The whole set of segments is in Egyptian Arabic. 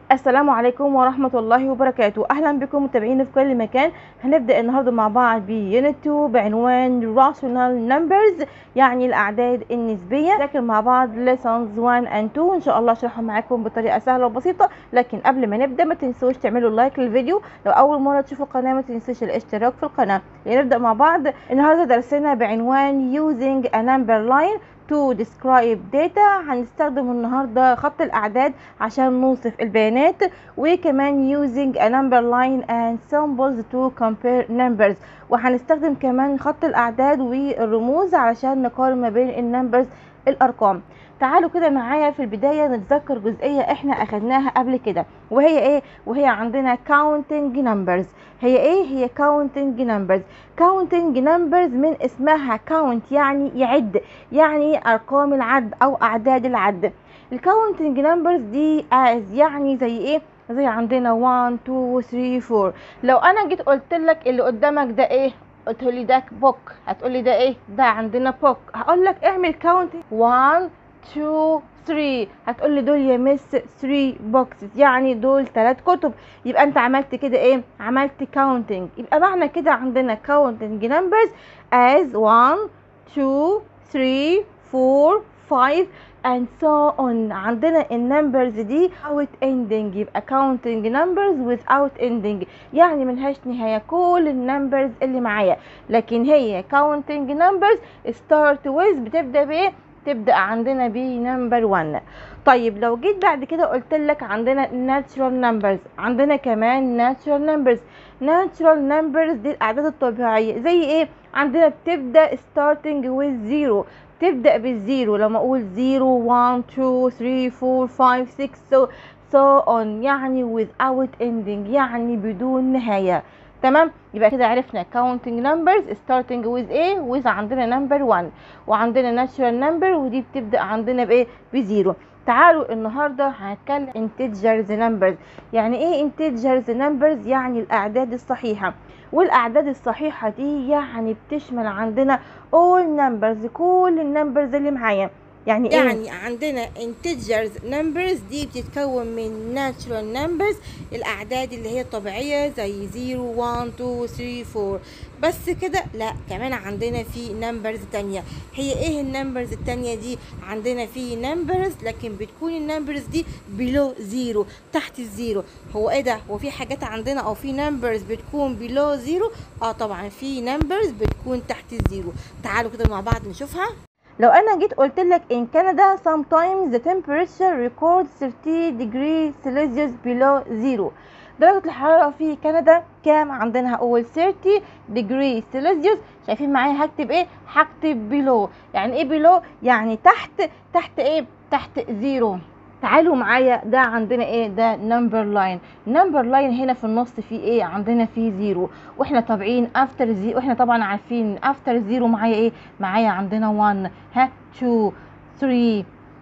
السلام عليكم ورحمة الله وبركاته أهلا بكم متابعين في كل مكان هنبدأ النهاردة مع بعض بيونت 2 بعنوان rational numbers يعني الأعداد النسبية لكن مع بعض lessons 1 and 2 إن شاء الله أشرحهم معاكم بطريقة سهلة وبسيطة لكن قبل ما نبدأ ما تنسوش تعملوا لايك للفيديو لو أول مرة تشوفوا القناة ما تنسوش الاشتراك في القناة نبدأ مع بعض النهاردة درسنا بعنوان using a number line to describe data هنستخدم النهارده خط الاعداد عشان نوصف البيانات وكمان using a number line and symbols to compare numbers وهنستخدم كمان خط الاعداد والرموز علشان نقارن ما بين النمبرز الارقام تعالوا كده معايا في البدايه نتذكر جزئيه احنا اخدناها قبل كده وهي ايه وهي عندنا counting numbers هي ايه هي counting numbers counting numbers من اسمها count يعني يعد يعني ارقام العد او اعداد العد الكاونتنج نمبرز دي as يعني زي ايه زي عندنا 1 2 3 4 لو انا جيت قلت لك اللي قدامك ده ايه قلت لي ده بوك هتقول لي ده ايه ده عندنا بوك هقول لك اعمل كاونتنج 1 2 3 هتقول لي دول يا مس 3 بوكسز يعني دول 3 كتب يبقى انت عملت كده ايه عملت كاونتنج يبقى معنى كده عندنا كاونتنج نمبرز as 1 2 3 4 5 and so on عندنا النمبرز دي without ending يبقى counting numbers without ending يعني ملهاش نهاية كل النمبرز اللي معايا لكن هي counting numbers start with بتبدأ بايه تبدأ عندنا بنمبر 1 طيب لو جيت بعد كده قلت لك عندنا natural numbers عندنا كمان natural numbers natural numbers دي الأعداد الطبيعية زي ايه عندنا بتبدأ starting with zero تبدأ بالزيرو لما أقول زيرو 1 2 3 4 5 6 so, so on يعني without ending يعني بدون نهاية تمام يبقى كده عرفنا counting numbers starting with A with عندنا number 1 وعندنا natural number ودي بتبدأ عندنا بإيه بزيرو تعالوا النهارده هنتكلم integers numbers يعني ايه integers numbers يعني الاعداد الصحيحه والاعداد الصحيحه دي يعني بتشمل عندنا all numbers كل النمبرز اللي معايا يعني ايه يعني عندنا integers numbers دي بتتكون من natural numbers الأعداد اللي هي الطبيعية زي 0 1 2 3 4 بس كده لا كمان عندنا في numbers تانية هي ايه النمبرز التانية دي عندنا في numbers لكن بتكون النمبرز دي below زيرو تحت الزيرو هو ايه ده هو في حاجات عندنا او في numbers بتكون below زيرو اه طبعا في numbers بتكون تحت الزيرو تعالوا كده مع بعض نشوفها لو انا جيت قلت لك in Canada sometimes the temperature records 30 degrees Celsius below zero درجة الحرارة في كندا كام عندنا هقول 30 degree Celsius شايفين معايا هكتب ايه هكتب below يعني ايه below يعني تحت تحت ايه تحت زيرو تعالوا معايا ده عندنا ايه ده نمبر لاين نمبر لاين هنا في النص فيه ايه عندنا فيه زيرو واحنا طابعين افتر زيرو واحنا طبعا عارفين افتر زيرو معايا ايه معايا عندنا 1 ها 2 3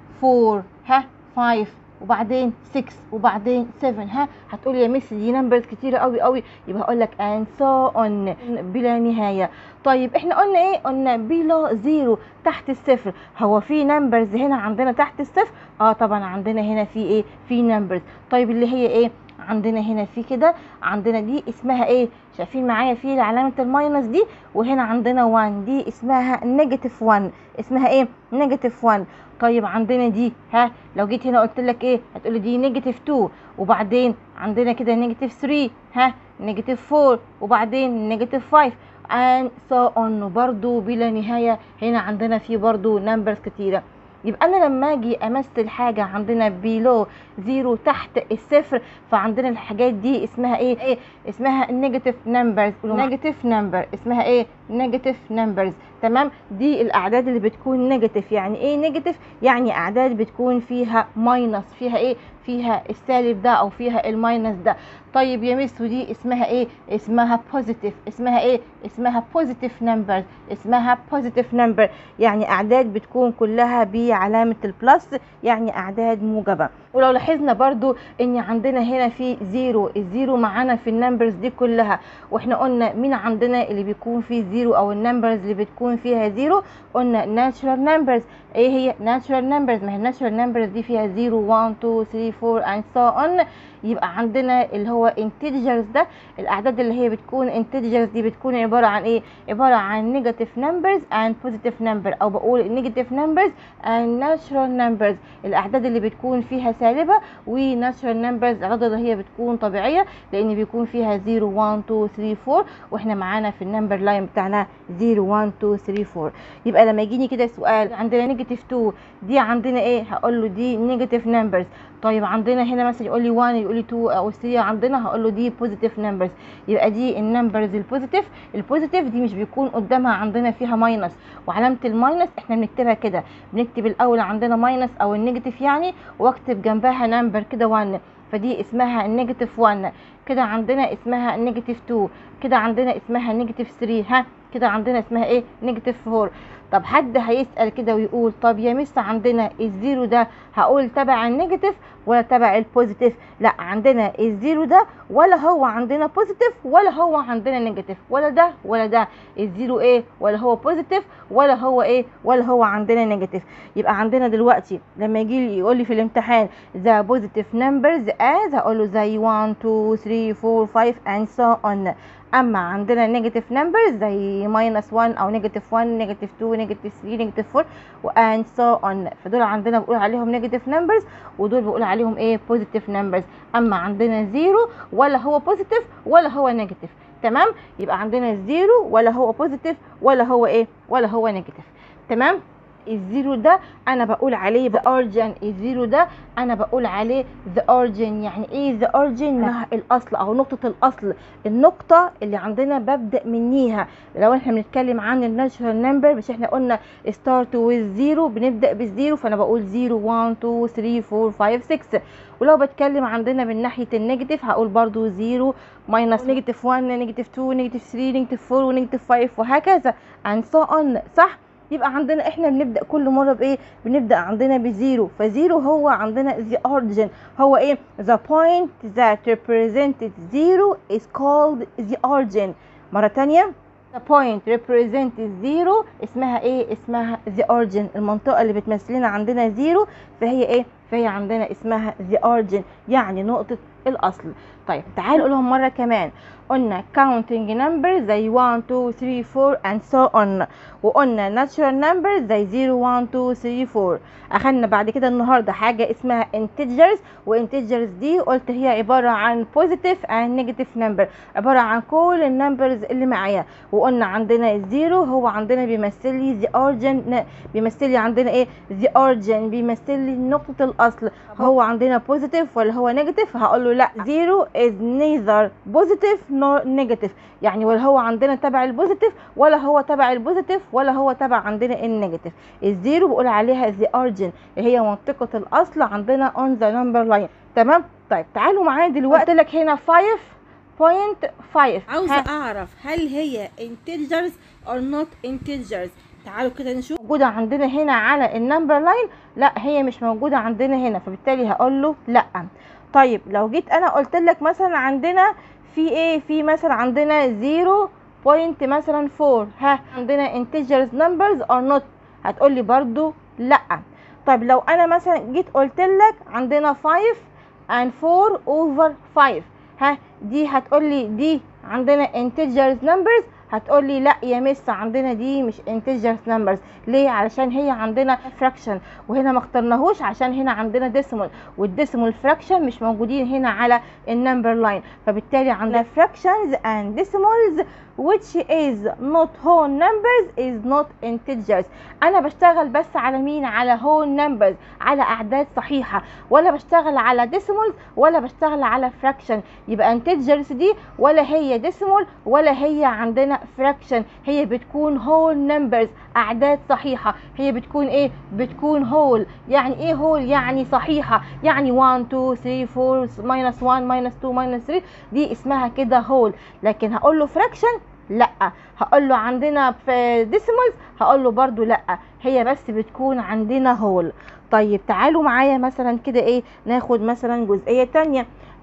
4 ها 5 وبعدين 6 وبعدين 7 ها هتقولي يا ميس دي نمبرز كتيره قوي قوي يبقى هقول لك and so on بلا نهايه طيب احنا قلنا ايه قلنا بلا زيرو تحت الصفر هو في نمبرز هنا عندنا تحت الصفر اه طبعا عندنا هنا في ايه في نمبرز طيب اللي هي ايه عندنا هنا في كده عندنا دي اسمها ايه شايفين معايا في علامه الماينس دي وهنا عندنا 1 دي اسمها نيجاتيف 1 اسمها ايه نيجاتيف 1 طيب عندنا دي ها لو جيت هنا قلت لك ايه هتقولي دي نيجاتيف 2 وبعدين عندنا كده نيجاتيف 3 ها نيجاتيف 4 وبعدين نيجاتيف 5 and so on برضو بلا نهايه هنا عندنا في برضو نمبرز كتيره يبقى انا لما اجي امثل حاجه عندنا بيلو زيرو تحت الصفر فعندنا الحاجات دي اسمها ايه, إيه؟ اسمها نيجاتيف نمبرز نيجاتيف نمبر اسمها ايه نيجاتيف نمبرز تمام دي الاعداد اللي بتكون نيجاتيف يعني ايه نيجاتيف يعني اعداد بتكون فيها ماينس فيها ايه فيها السالب ده او فيها الماينس ده طيب يا مس ودي اسمها ايه اسمها بوزيتيف اسمها ايه اسمها بوزيتيف نمبر اسمها بوزيتيف نمبر يعني اعداد بتكون كلها بعلامه البلس يعني اعداد موجبه ولو لاحظنا برضو ان عندنا هنا في زيرو الزيرو معانا في النمبرز دي كلها واحنا قلنا مين عندنا اللي بيكون فيه زيرو او النمبرز اللي بتكون فيها زيرو قلنا natural numbers ايه هي natural numbers ما هي natural numbers دي فيها 0 1 2 3 4 and so on يبقى عندنا اللي هو integers ده الاعداد اللي هي بتكون integers دي بتكون عباره عن ايه عباره عن negative numbers and positive number او بقول negative numbers and natural numbers الاعداد اللي بتكون فيها سالبه و natural numbers الاعداد اللي هي بتكون طبيعيه لان بيكون فيها 0 1 2 3 4 واحنا معانا في النمبر لاين بتاعنا 0 1 2 3 4 يبقى لما يجيني كده سؤال عندنا نيجاتيف 2 دي عندنا ايه هقول له دي نيجاتيف نمبرز طيب عندنا هنا مثلا يقول لي 1 يقول لي 2 او 3 عندنا هقول له دي بوزيتيف نمبرز يبقى دي النمبرز البوزيتيف البوزيتيف دي مش بيكون قدامها عندنا فيها ماينس وعلامه الماينس احنا بنكتبها كده بنكتب الاول عندنا ماينس او النيجاتيف يعني واكتب جنبها نمبر كده 1 فدي اسمها النيجاتيف 1 كده عندنا اسمها النيجاتيف 2 كده عندنا اسمها النيجاتيف 3 ها كده عندنا اسمها ايه نيجاتيف 4 طب حد هيسأل كده ويقول طب يا مس عندنا الزيرو ده هقول تبع النيجاتيف ولا تبع البوزيتيف لا عندنا الزيرو ده ولا هو عندنا بوزيتيف ولا هو عندنا نيجاتيف ولا ده ولا ده الزيرو ايه ولا هو بوزيتيف ولا هو ايه ولا هو عندنا نيجاتيف يبقى عندنا دلوقتي لما يجي لي يقول لي في الامتحان ذا بوزيتيف نمبرز از هقول له زي 1 2 3 4 5 and so on اما عندنا نيجاتيف نمبرز زي ماينس 1 او نيجاتيف 1 نيجاتيف 2 نيجاتيف 3 نيجاتيف 4 وان سو اون فدول عندنا بقول عليهم نيجاتيف نمبرز ودول بقول عليهم ايه بوزيتيف نمبرز اما عندنا زيرو ولا هو بوزيتيف ولا هو نيجاتيف تمام يبقى عندنا زيرو ولا هو بوزيتيف ولا هو ايه ولا هو نيجاتيف تمام الزيرو ده انا بقول عليه the origin الزيرو ده انا بقول عليه the origin يعني ايه the origin الاصل او نقطة الاصل النقطة اللي عندنا ببدأ منيها لو احنا بنتكلم عن الناتشورال نمبر مش احنا قلنا start with zero بنبدأ بالزيرو فانا بقول 0 1 2 3 4 5 6 ولو بتكلم عندنا من ناحية النيجاتيف هقول برضو 0 ماينس نيجاتيف 1 نيجاتيف 2 نيجاتيف 3 نيجاتيف 4 ونيجاتيف 5 وهكذا and so on صح يبقى عندنا احنا بنبدا كل مره بايه بنبدا عندنا بزيرو فزيرو هو عندنا the origin هو ايه the point that represented zero is called the origin مره تانية the point represented zero اسمها ايه اسمها the origin المنطقه اللي بتمثل لنا عندنا زيرو فهي ايه فهي عندنا اسمها the origin يعني نقطه الاصل طيب تعالوا نقولهم مره كمان قلنا counting numbers زي 1 2 3 4 and so on وقلنا natural numbers زي 0 1 2 3 4 اخدنا بعد كده النهارده حاجه اسمها integers وintegers دي قلت هي عباره عن positive and negative number عباره عن كل النمبرز اللي معايا وقلنا عندنا الزيرو هو عندنا بيمثل لي the origin بيمثل لي عندنا ايه the origin بيمثل لي نقطه الاصل هو عندنا positive ولا هو negative هقول له لا zero is neither positive nor negative يعني ولا هو عندنا تبع البوزيتيف ولا هو تبع البوزيتيف ولا هو تبع عندنا النيجاتيف الزيرو بقول عليها the origin اللي هي منطقة الأصل عندنا on the number line تمام طيب تعالوا معايا دلوقتي قلت لك هنا 5.5 عاوزة أعرف هل هي integers or not integers تعالوا كده نشوف موجودة عندنا هنا على النمبر لاين لا هي مش موجودة عندنا هنا فبالتالي هقول له لا طيب لو جيت انا قلت لك مثلا عندنا في ايه في مثلا عندنا 0 بوينت مثلا 4 ها عندنا integers numbers or not هتقول لي برضو لا طيب لو انا مثلا جيت قلت لك عندنا 5 and 4 over 5 ها دي هتقول لي دي عندنا integers numbers هتقول لي لا يا مس عندنا دي مش integers numbers ليه علشان هي عندنا fraction وهنا ما اخترناهوش عشان هنا عندنا decimal والديسيمال fraction مش موجودين هنا على النمبر لاين فبالتالي عندنا fractions and decimals which is not whole numbers is not integers انا بشتغل بس على مين على whole numbers على اعداد صحيحه ولا بشتغل على decimals ولا بشتغل على fraction يبقى integers دي ولا هي decimal ولا هي عندنا fraction هي بتكون whole numbers اعداد صحيحه هي بتكون ايه بتكون whole يعني ايه whole يعني صحيحه يعني 1 2 3 4 minus 1 minus 2 minus 3 دي اسمها كده whole لكن هقول له fraction لا هقول له عندنا في ديسيمالز هقول له برضو لا هي بس بتكون عندنا هول طيب تعالوا معايا مثلا كده ايه ناخد مثلا جزئيه تانية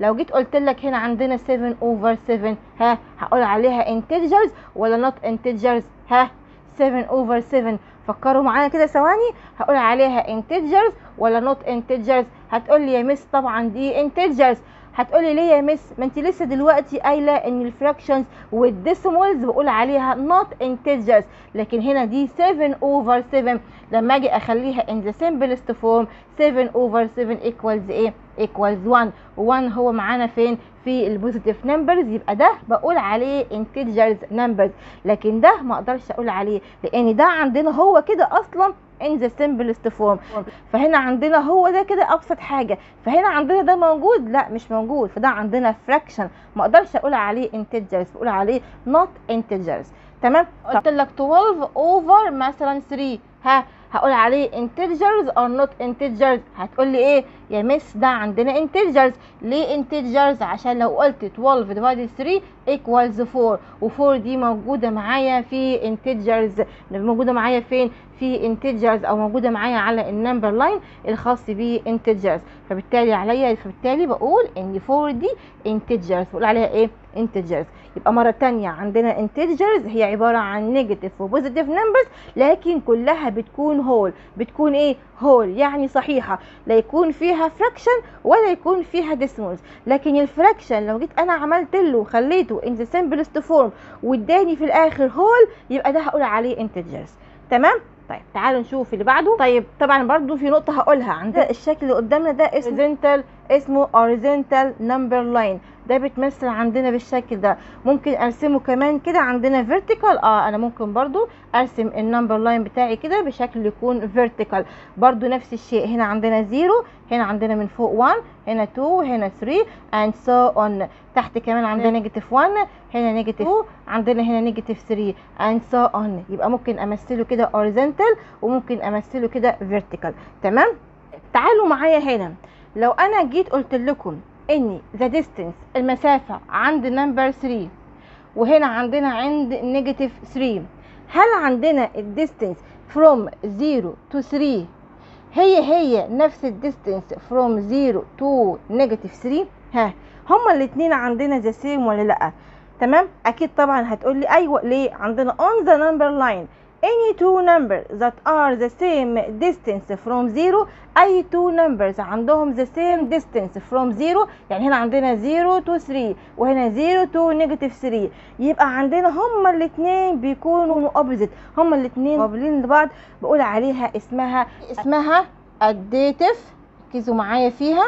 لو جيت قلت لك هنا عندنا 7 اوفر 7 ها هقول عليها integers ولا not integers ها 7 اوفر 7 فكروا معايا كده ثواني هقول عليها integers ولا not integers هتقول لي يا مس طبعا دي integers هتقولي ليه يا مس ما انت لسه دلوقتي قايله ان الفراكشنز والديسيمالز بقول عليها not integers لكن هنا دي 7 over 7 لما اجي اخليها in the simplest form 7 over 7 equals ايه equals 1 و1 هو معانا فين في البوزيتيف نمبرز يبقى ده بقول عليه integers numbers لكن ده ما اقدرش اقول عليه لان ده عندنا هو كده اصلا in the simplest form فهنا عندنا هو ده كده ابسط حاجه فهنا عندنا ده موجود لا مش موجود فده عندنا fraction ما اقدرش اقول عليه integers بقول عليه not integers تمام قلت لك 12 over مثلا 3 ها هقول عليه integers or not integers هتقول لي ايه يا مس ده عندنا integers ليه integers عشان لو قلت 12 divided 3 equals 4 و4 دي موجوده معايا في integers موجوده معايا فين في integers او موجوده معايا على النمبر لاين الخاص ب integers فبالتالي عليا فبالتالي بقول ان 4 دي integers بقول عليها ايه integers يبقى مرة تانية عندنا integers هي عبارة عن negative و positive numbers لكن كلها بتكون whole بتكون ايه whole يعني صحيحة لا يكون فيها fraction ولا يكون فيها decimals لكن الفراكشن لو جيت انا عملت له وخليته in the simplest form واداني في الاخر whole يبقى ده هقول عليه integers تمام طيب تعالوا نشوف اللي بعده طيب طبعا برضو في نقطة هقولها عندنا الشكل اللي قدامنا ده اسمه horizontal اسمه horizontal number line ده بيتمثل عندنا بالشكل ده ممكن ارسمه كمان كده عندنا vertical اه انا ممكن برضو ارسم النمبر لاين بتاعي كده بشكل يكون vertical برضو نفس الشيء هنا عندنا 0 هنا عندنا من فوق 1 هنا 2 هنا 3 and so on تحت كمان عندنا نيجاتيف 1 هنا نيجاتيف 2 عندنا هنا نيجاتيف 3 and so on يبقى ممكن امثله كده horizontal وممكن امثله كده vertical تمام تعالوا معايا هنا لو انا جيت قلت لكم ان the distance المسافة عند نمبر 3 وهنا عندنا عند نيجاتيف 3 هل عندنا الديستنس from 0 to 3 هي هي نفس الديستنس from 0 to نيجاتيف 3 ها هما الاتنين عندنا the same ولا لا تمام اكيد طبعا هتقولي ايوه ليه عندنا on the number line any two numbers that are the same distance from zero اي two numbers عندهم the same distance from zero يعني هنا عندنا 0 to 3 وهنا 0 to negative 3 يبقى عندنا هما الاثنين بيكونوا opposite هما الاثنين مقابلين لبعض بقول عليها اسمها اسمها additive ركزوا معايا فيها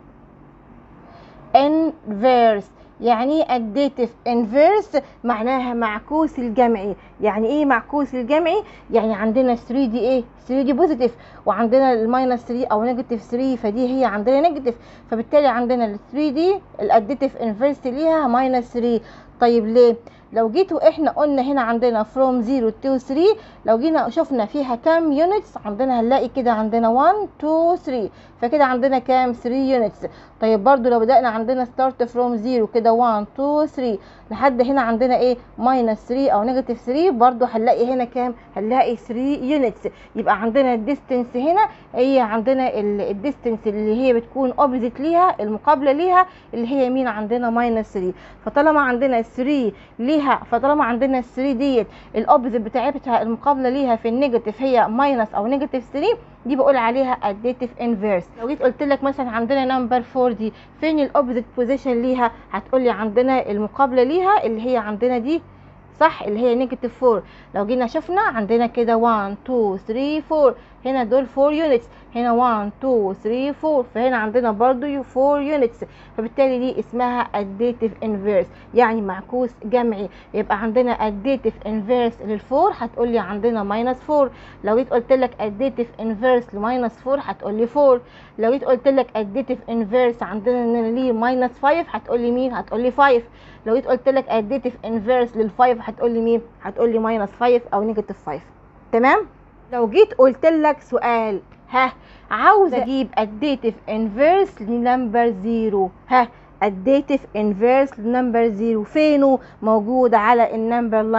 inverse يعني additive inverse معناها معكوس الجمعي يعني ايه معكوس الجمعي يعني عندنا 3 دي ايه 3 دي بوزيتيف وعندنا الماينس 3 او نيجاتيف 3 فدي هي عندنا نيجاتيف فبالتالي عندنا ال 3 دي الاديتيف انفيرس ليها ماينس 3 طيب ليه لو جيتوا احنا قلنا هنا عندنا from 0 to 3 لو جينا شفنا فيها كام يونتس عندنا هنلاقي كده عندنا 1 2 3 فكده عندنا كام 3 يونتس طيب برضو لو بدأنا عندنا start from 0 كده 1 2 3 لحد هنا عندنا ايه ماينس 3 او نيجاتيف 3 برضو هنلاقي هنا كام هنلاقي 3 يونتس يبقى عندنا الديستنس هنا هي عندنا الديستنس اللي هي بتكون اوبزيت ليها المقابله ليها اللي هي مين عندنا ماينس 3 فطالما عندنا 3 ليها فطالما عندنا 3 ديت الاوبزيت بتاعتها المقابله ليها في النيجاتيف هي ماينس او نيجاتيف 3 دي بقول عليها additive inverse لو جيت قلت لك مثلا عندنا نمبر 4 دي فين الاوبزيت بوزيشن ليها هتقولي عندنا المقابله ليها اللي هي عندنا دي صح اللي هي نيجاتيف 4 لو جينا شفنا عندنا كده 1 2 3 4 هنا دول 4 يونتس هنا 1 2 3 4 فهنا عندنا برضو 4 يونتس فبالتالي دي اسمها additive inverse يعني معكوس جمعي يبقى عندنا additive inverse للفور هتقولي عندنا minus 4 لو جيت قلت لك additive inverse لماينس 4 هتقولي 4 لو جيت قلت لك additive inverse عندنا ليه minus 5 هتقولي مين هتقولي 5 لو جيت قلت لك additive inverse لل5 هتقولي مين هتقولي minus 5 او نيجاتيف 5 تمام لو جيت قلت لك سؤال ها عاوز اجيب additive inverse لنمبر 0 ها additive inverse لنمبر 0 فينه موجود على النمبر لاين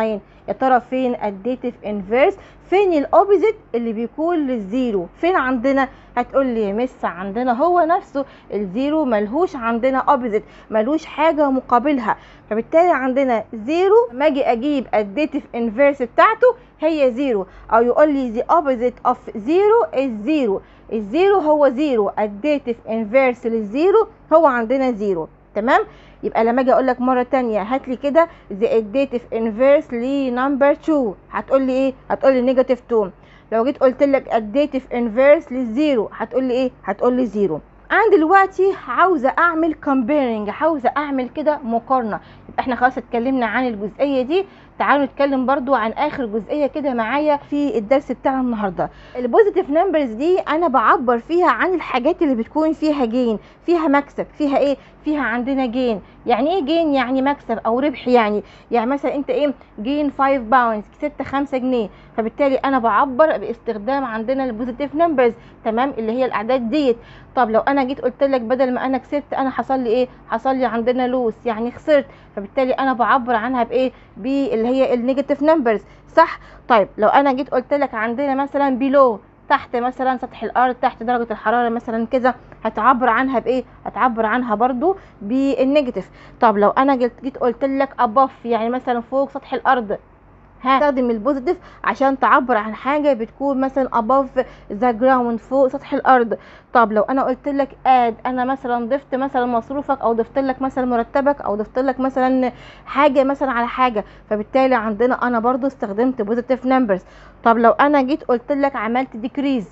يا ترى فين الديتيف انفيرس فين الاوبوزيت اللي بيكون للزيرو فين عندنا هتقول لي يا مس عندنا هو نفسه الزيرو ملهوش عندنا اوبوزيت ملوش حاجه مقابلها فبالتالي عندنا زيرو لما اجي اجيب الديتيف انفيرس بتاعته هي زيرو او يقول لي the opposite of zero is zero الزيرو هو زيرو الديتيف انفيرس للزيرو هو عندنا زيرو تمام يبقى لما اجي اقول لك مره تانية هات لي كده the additive inverse لنمبر 2 هتقول لي ايه هتقول لي نيجاتيف 2 لو جيت قلت لك additive inverse للزيرو هتقول لي ايه هتقول لي زيرو انا دلوقتي عاوزه اعمل comparing عاوزه اعمل كده مقارنه يبقى احنا خلاص اتكلمنا عن الجزئيه دي تعالوا نتكلم برضو عن اخر جزئيه كده معايا في الدرس بتاعنا النهارده البوزيتيف نمبرز دي انا بعبر فيها عن الحاجات اللي بتكون فيها جين فيها مكسب فيها ايه فيها عندنا جين يعني ايه جين يعني مكسب او ربح يعني يعني مثلا انت ايه جين 5 باوندز كسبت 5 جنيه فبالتالي انا بعبر باستخدام عندنا البوزيتيف نمبرز تمام اللي هي الاعداد ديت طب لو انا جيت قلت لك بدل ما انا كسبت انا حصل لي ايه حصل لي عندنا لوس يعني خسرت فبالتالي انا بعبر عنها بايه باللي هي النيجاتيف نمبرز صح طيب لو انا جيت قلت لك عندنا مثلا بيلو تحت مثلا سطح الارض تحت درجه الحراره مثلا كذا هتعبر عنها بايه هتعبر عنها برضو بالنيجاتيف طب لو انا جيت جيت قلت لك اباف يعني مثلا فوق سطح الارض هستخدم البوزيتيف عشان تعبر عن حاجه بتكون مثلا above the ground فوق سطح الارض طب لو انا قلت لك اد انا مثلا ضفت مثلا مصروفك او ضفت لك مثلا مرتبك او ضفت لك مثلا حاجه مثلا على حاجه فبالتالي عندنا انا برضو استخدمت بوزيتيف نمبرز طب لو انا جيت قلت لك عملت ديكريز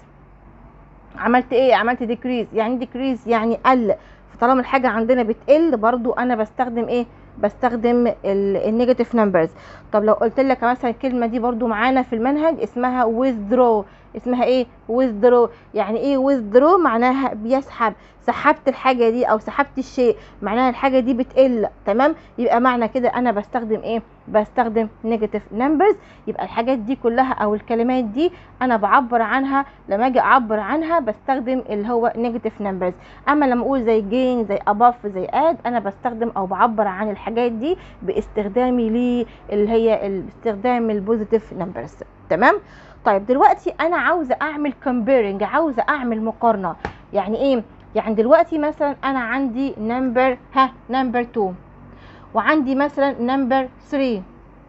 عملت ايه عملت ديكريز يعني ديكريز يعني قل فطالما الحاجه عندنا بتقل برضو انا بستخدم ايه بستخدم النيجاتيف نمبرز طب لو قلت لك مثلا الكلمه دي برضو معانا في المنهج اسمها withdraw اسمها ايه withdraw يعني ايه withdraw معناها بيسحب سحبت الحاجه دي او سحبت الشيء معناها الحاجه دي بتقل تمام يبقى معنى كده انا بستخدم ايه بستخدم نيجاتيف نمبرز يبقى الحاجات دي كلها او الكلمات دي انا بعبر عنها لما اجي اعبر عنها بستخدم اللي هو نيجاتيف نمبرز اما لما اقول زي جين زي اباف زي اد انا بستخدم او بعبر عن الحاجات دي باستخدامي لي اللي هي باستخدام البوزيتيف نمبرز تمام طيب دلوقتي انا عاوزه اعمل comparing عاوزه اعمل مقارنه يعني ايه يعني دلوقتي مثلا انا عندي نمبر ها نمبر 2 وعندي مثلا نمبر 3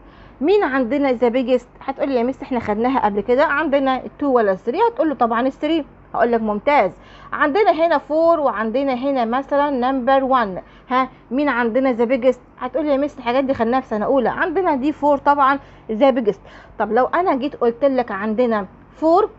مين عندنا ذا بيجست هتقول لي يا مس احنا خدناها قبل كده عندنا 2 ولا 3 هتقول له طبعا ال 3 هقول لك ممتاز عندنا هنا 4 وعندنا هنا مثلا نمبر 1 ها مين عندنا ذا بيجست هتقول لي يا مس الحاجات دي خدناها في سنه اولى عندنا دي 4 طبعا ذا بيجست طب لو انا جيت قلت لك عندنا 4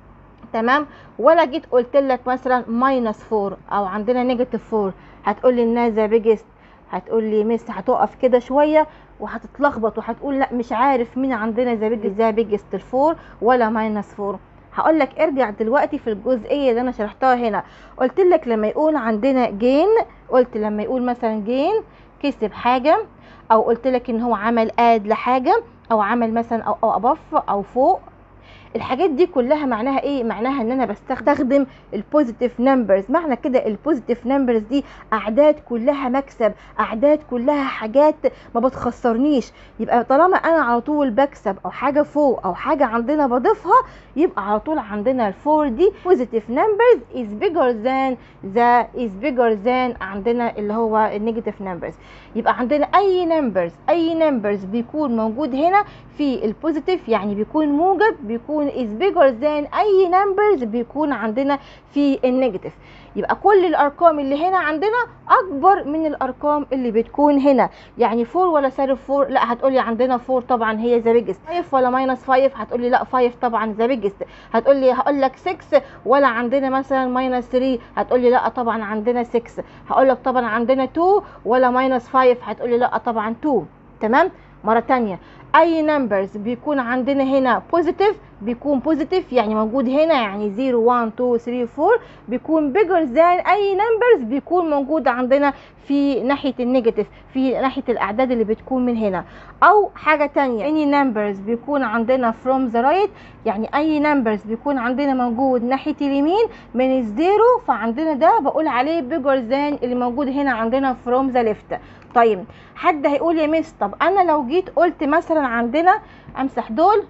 تمام ولا جيت قلت لك مثلا ماينس 4 او عندنا نيجاتيف 4 هتقول لي انها ذا بيجست هتقول لي مس هتقف كده شويه وهتتلخبط وهتقول لا مش عارف مين عندنا ذا بيجست ذا بيجست 4 ولا ماينس 4 هقول لك ارجع دلوقتي في الجزئيه اللي انا شرحتها هنا قلت لك لما يقول عندنا جين قلت لما يقول مثلا جين كسب حاجه او قلت لك ان هو عمل اد لحاجه او عمل مثلا او او ابف او فوق الحاجات دي كلها معناها ايه معناها ان انا بستخدم البوزيتيف نمبرز معنى كده البوزيتيف نمبرز دي اعداد كلها مكسب اعداد كلها حاجات ما بتخسرنيش يبقى طالما انا على طول بكسب او حاجه فوق او حاجه عندنا بضيفها يبقى على طول عندنا الفور دي بوزيتيف نمبرز is bigger than the is bigger than عندنا اللي هو النيجاتيف نمبرز يبقى عندنا اي نمبرز اي نمبرز بيكون موجود هنا في البوزيتيف يعني بيكون موجب بيكون is bigger than اي نمبرز بيكون عندنا في النيجاتيف يبقى كل الارقام اللي هنا عندنا اكبر من الارقام اللي بتكون هنا يعني 4 ولا سالب 4 لا هتقولي عندنا 4 طبعا هي ذا بيجست 5 ولا ماينس 5 هتقولي لا 5 طبعا ذا بيجست هتقولي هقول لك 6 ولا عندنا مثلا ماينس 3 هتقولي لا طبعا عندنا 6 هقول لك طبعا عندنا 2 ولا ماينس 5 هتقولي لا طبعا 2 تمام مره تانية اي نمبرز بيكون عندنا هنا بوزيتيف بيكون بوزيتيف يعني موجود هنا يعني 0 1 2 3 4 بيكون بيجر ذان اي نمبرز بيكون موجود عندنا في ناحيه النيجاتيف في ناحيه الاعداد اللي بتكون من هنا او حاجه تانية any numbers بيكون عندنا from the right يعني اي numbers بيكون عندنا موجود ناحيه اليمين من الزيرو فعندنا ده بقول عليه bigger than اللي موجود هنا عندنا from the left طيب حد هيقول يا مس طب انا لو جيت قلت مثلا مثلا عندنا امسح دول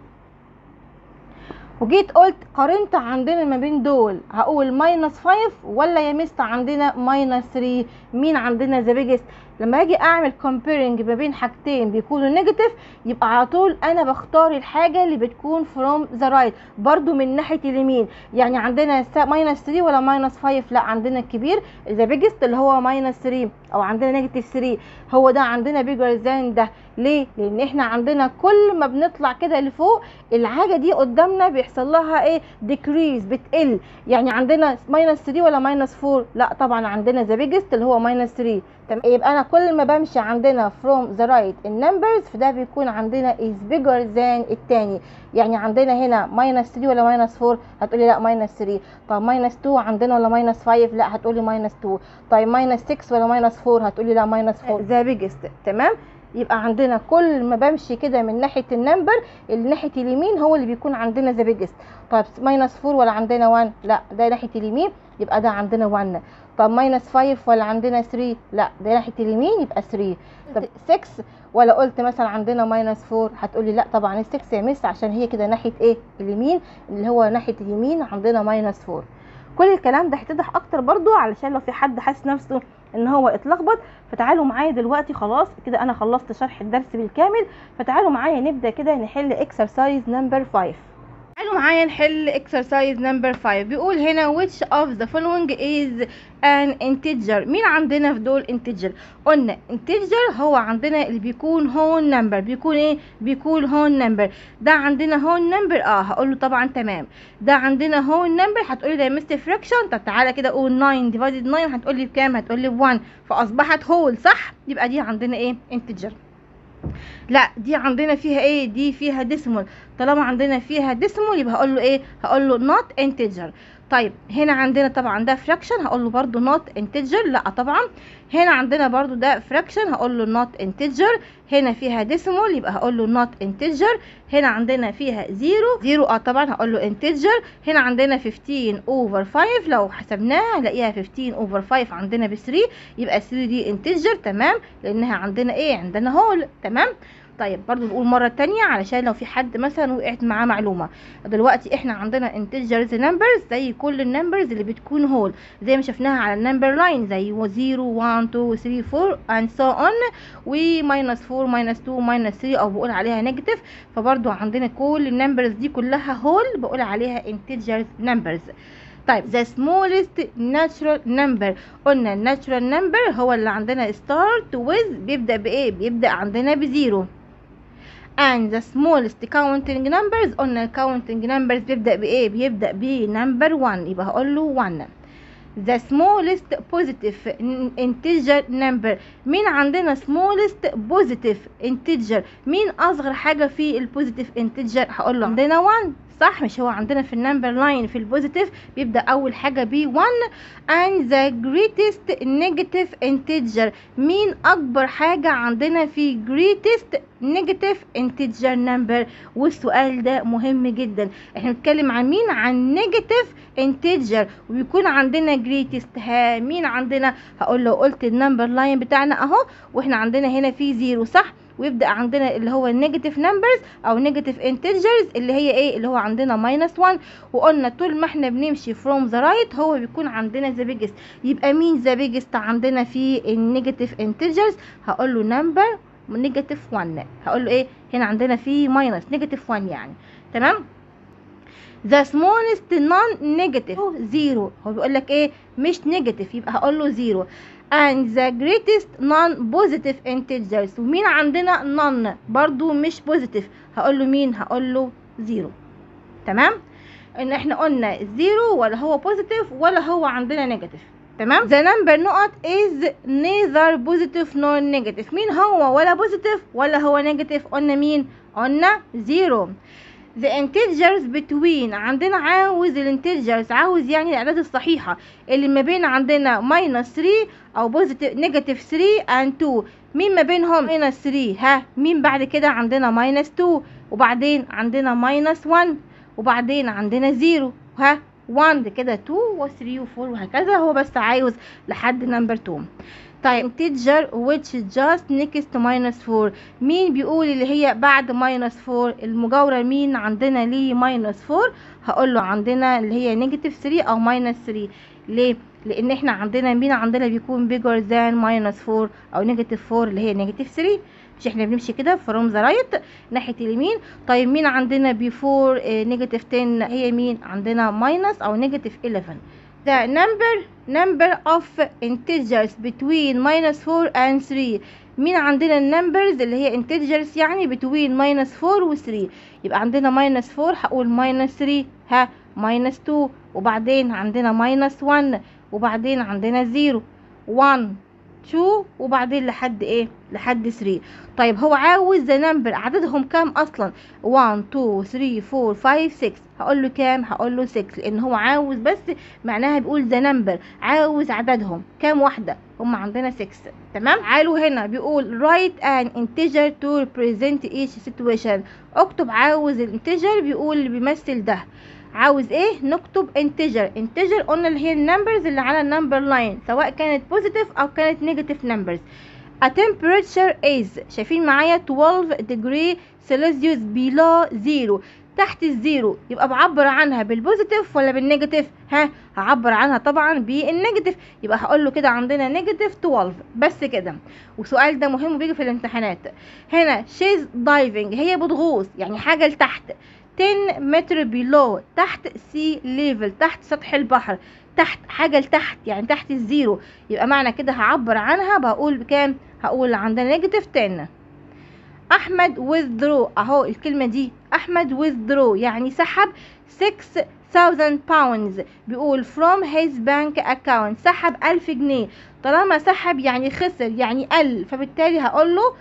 وجيت قلت قارنت عندنا ما بين دول هقول ماينس 5 ولا يا مست عندنا ماينس 3 مين عندنا ذا بيجست لما اجي اعمل كومبيرنج ما بين حاجتين بيكونوا نيجاتيف يبقى على طول انا بختار الحاجه اللي بتكون فروم ذا رايت برضو من ناحيه اليمين يعني عندنا ماينس 3 ولا ماينس 5 لا عندنا الكبير ذا بيجست اللي هو ماينس 3 او عندنا نيجاتيف 3 هو ده عندنا بيجر ذان ده ليه لان احنا عندنا كل ما بنطلع كده لفوق الحاجه دي قدامنا بيحصل لها ايه ديكريز بتقل يعني عندنا ماينس 3 ولا ماينس 4 لا طبعا عندنا ذا بيجست اللي هو ماينس 3 تمام يبقى انا كل ما بمشي عندنا from the right النمبرز فده بيكون عندنا is bigger than التاني يعني عندنا هنا ماينس 3 ولا ماينس 4 هتقولي لا ماينس 3 طب ماينس 2 عندنا ولا ماينس 5 لا هتقولي ماينس 2 طيب ماينس 6 ولا ماينس 4 هتقولي لا ماينس 4 ذا بيجست تمام يبقى عندنا كل ما بمشي كده من ناحيه النمبر اللي ناحيه اليمين هو اللي بيكون عندنا ذا بيجست طب ماينس 4 ولا عندنا 1 لا ده ناحيه اليمين يبقى ده عندنا 1 طب ماينس 5 ولا عندنا 3 لا ده ناحيه اليمين يبقى 3 طب 6 ولا قلت مثلا عندنا ماينس 4 هتقولي لا طبعا ال 6 يا مس عشان هي كده ناحيه ايه اليمين اللي هو ناحيه اليمين عندنا ماينس 4 كل الكلام ده هيتضح اكتر برضو علشان لو في حد حاسس نفسه ان هو اتلخبط فتعالوا معايا دلوقتي خلاص كده انا خلصت شرح الدرس بالكامل فتعالوا معايا نبدا كده نحل اكسرسايز نمبر 5 تعالوا معايا نحل exercise number 5 بيقول هنا which of the following is an integer مين عندنا في دول integer قلنا integer هو عندنا اللي بيكون whole number بيكون ايه بيكون whole number ده عندنا whole number اه هقول له طبعا تمام ده عندنا whole number هتقولي ده مستر fraction طب تعالى كده قول 9 divided 9 هتقولي بكام هتقولي ب 1 فاصبحت whole صح يبقى دي عندنا ايه integer لا دي عندنا فيها ايه دي فيها ديسمول طالما عندنا فيها ديسمول يبقى هقول له ايه هقول له نوت انتجر طيب هنا عندنا طبعا ده فراكشن هقول له برده نوت انتجر لا طبعا هنا عندنا برضو ده فراكشن هقول له نوت انتجر هنا فيها ديسيمول يبقى هقول له نوت انتجر هنا عندنا فيها زيرو زيرو اه طبعا هقول له انتجر هنا عندنا 15 اوفر 5 لو حسبناها هنلاقيها 15 اوفر 5 عندنا ب 3 يبقى 3 دي انتجر تمام لانها عندنا ايه عندنا هول تمام طيب برضو نقول مرة تانية علشان لو في حد مثلا وقعت معاه معلومة دلوقتي احنا عندنا انتجرز نمبرز زي كل النمبرز اللي بتكون هول زي ما شفناها على النمبر لاين زي 0 1 2 3 4 and so on و minus 4 minus 2 minus 3 او بقول عليها نيجاتيف فبرضو عندنا كل النمبرز دي كلها هول بقول عليها انتجرز نمبرز طيب the smallest natural number قلنا الناتشورال نمبر هو اللي عندنا start with بيبدأ بإيه بيبدأ عندنا بزيرو and the smallest counting numbers قلنا counting numbers بيبدأ بإيه بيبدأ بنمبر 1 يبقى هقول له 1 the smallest positive integer number مين عندنا smallest positive integer مين أصغر حاجة في البوزيتيف integer هقول له عندنا 1 صح مش هو عندنا في النمبر لاين في البوزيتيف بيبدا اول حاجه ب 1 and the greatest negative integer مين اكبر حاجه عندنا في greatest negative integer number والسؤال ده مهم جدا احنا بنتكلم عن مين عن negative integer وبيكون عندنا greatest ها مين عندنا هقول له قلت النمبر لاين بتاعنا اهو واحنا عندنا هنا في زيرو صح ويبدا عندنا اللي هو النيجاتيف نمبرز او نيجاتيف انتجرز اللي هي ايه اللي هو عندنا ماينس 1 وقلنا طول ما احنا بنمشي فروم ذا رايت هو بيكون عندنا ذا بيجست يبقى مين ذا بيجست عندنا في النيجاتيف انتجرز هقول له نمبر نيجاتيف 1 هقول له ايه هنا عندنا في ماينس نيجاتيف 1 يعني تمام the smallest non negative زيرو هو بيقول لك ايه مش نيجاتيف يبقى هقول له زيرو and the greatest non-positive integers ومين عندنا non برضو مش positive هقول له مين هقول له زيرو تمام ان احنا قلنا زيرو ولا هو positive ولا هو عندنا negative تمام the number نقط is neither positive nor negative مين هو ولا positive ولا هو negative قلنا مين قلنا زيرو the integers between عندنا عاوز الانتجرز عاوز يعني الاعداد الصحيحة اللي ما بين عندنا minus 3 او positive negative 3 and 2 مين ما بينهم minus 3 ها مين بعد كده عندنا minus 2 وبعدين عندنا minus 1 وبعدين عندنا 0 ها 1 كده 2 و3 و4 وهكذا هو بس عاوز لحد نمبر 2 طيب integer which just next to minus 4 مين بيقول اللي هي بعد minus 4 المجاورة مين عندنا ليه minus 4 هقول له عندنا اللي هي negative 3 او minus 3 ليه لان احنا عندنا مين عندنا بيكون bigger than minus 4 او negative 4 اللي هي negative 3 مش احنا بنمشي كده from the right ناحية اليمين طيب مين عندنا before negative 10 هي مين عندنا minus او negative 11 the number number of integers between minus 4 and 3 مين عندنا النمبرز اللي هي integers يعني between minus 4 و 3 يبقى عندنا minus 4 هقول minus 3 ها minus 2 وبعدين عندنا minus 1 وبعدين عندنا 0 1 2 وبعدين لحد ايه لحد 3 طيب هو عاوز ذا نمبر عددهم كام اصلا 1 2 3 4 5 6 هقول له كام هقول له 6 لان هو عاوز بس معناها بيقول ذا نمبر عاوز عددهم كام واحده هم عندنا 6 تمام تعالوا هنا بيقول write an integer to represent each situation اكتب عاوز الانتجر بيقول اللي بيمثل ده عاوز ايه نكتب انتجر انتجر قلنا اللي هي النمبرز اللي على النمبر لاين سواء كانت بوزيتيف او كانت نيجاتيف نمبرز a temperature is شايفين معايا 12 degree celsius below zero تحت الزيرو يبقى بعبر عنها بالبوزيتيف ولا بالنيجاتيف ها هعبر عنها طبعا بالنيجاتيف يبقى هقول له كده عندنا نيجاتيف 12 بس كده والسؤال ده مهم وبيجي في الامتحانات هنا شيز دايفنج هي بتغوص يعني حاجه لتحت 10 متر بيلو تحت سي ليفل تحت سطح البحر تحت حاجه لتحت يعني تحت الزيرو يبقى معنى كده هعبر عنها بقول بكام هقول عندنا نيجاتيف 10 احمد withdraw اهو الكلمه دي احمد withdraw يعني سحب 6000 pounds بيقول from his bank account سحب 1000 جنيه طالما سحب يعني خسر يعني قل فبالتالي هقول له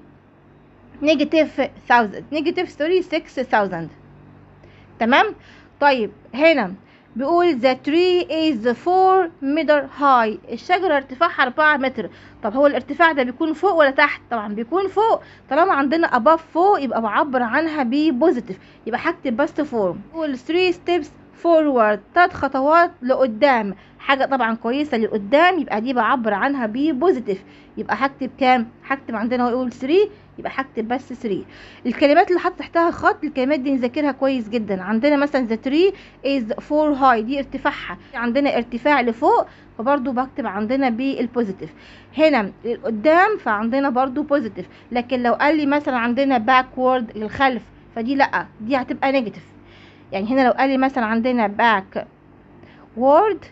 نيجاتيف 1000 نيجاتيف سوري 6000 تمام طيب هنا بيقول the tree is 4 meter high الشجرة ارتفاعها 4 متر طب هو الارتفاع ده بيكون فوق ولا تحت طبعا بيكون فوق طالما عندنا above فوق يبقى بعبر عنها ببوزيتيف يبقى هكتب بس فورم بيقول 3 steps forward 3 خطوات لقدام حاجة طبعا كويسة لقدام يبقى دي بعبر عنها ببوزيتيف يبقى هكتب كام هكتب عندنا هو يقول 3 يبقى هكتب بس 3 الكلمات اللي حط تحتها خط الكلمات دي نذاكرها كويس جدا عندنا مثلا the tree is 4 high دي ارتفاعها عندنا ارتفاع لفوق فبرضو بكتب عندنا بالبوزيتيف هنا لقدام فعندنا برضو بوزيتيف لكن لو قال لي مثلا عندنا backward للخلف فدي لا دي هتبقى نيجاتيف يعني هنا لو قال لي مثلا عندنا باك وورد